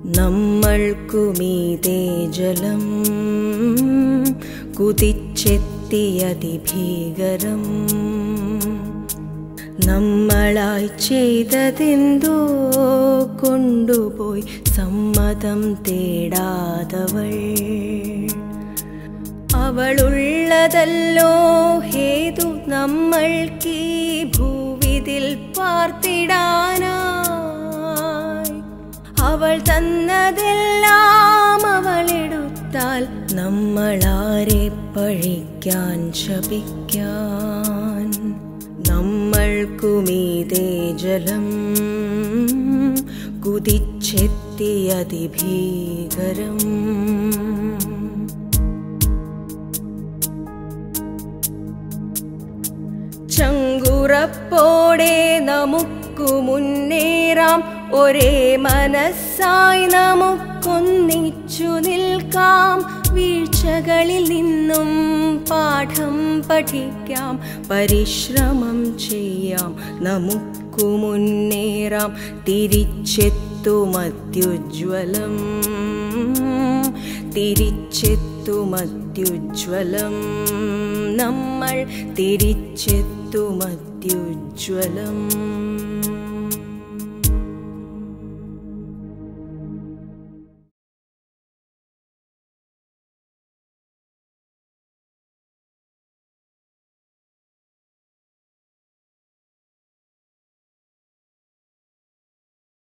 നമ്മൾക്കുമീതേ ജലം കുതിച്ചെത്തിയതിഭീകരം നമ്മളായി ചെയ്തതെന്തോ കൊണ്ടുപോയി സമ്മതം തേടാതവൾ അവളുള്ളതല്ലോ ഹേതു നമ്മൾക്കീ ഭൂവിതിൽ പാർത്തിടാനായി അവൾ തന്നതെല്ലാം അവളെടുത്താൽ നമ്മളാരെ പഴിക്കാൻ ശപിക്കാൻ നമ്മൾക്കുമീതേ ജലം കുതിച്ചെത്തിയതിഭീകരം ചങ്കുറപ്പോടെ നമുക്കു മുന്നേറാം ഒരേ മനസ്സായി നമുക്കൊന്നിച്ചു നിൽക്കാം വീഴ്ചകളിൽ നിന്നും പാഠം പഠിക്കാം പരിശ്രമം ചെയ്യാം നമുക്കു മുന്നേറാം തിരിച്ചെത്തുമത്യുജ്വലം തിരിച്ചെത്തുമത്യുജ്വലം നമ്മൾ തിരിച്ചെത്തുമത്യുജ്വലം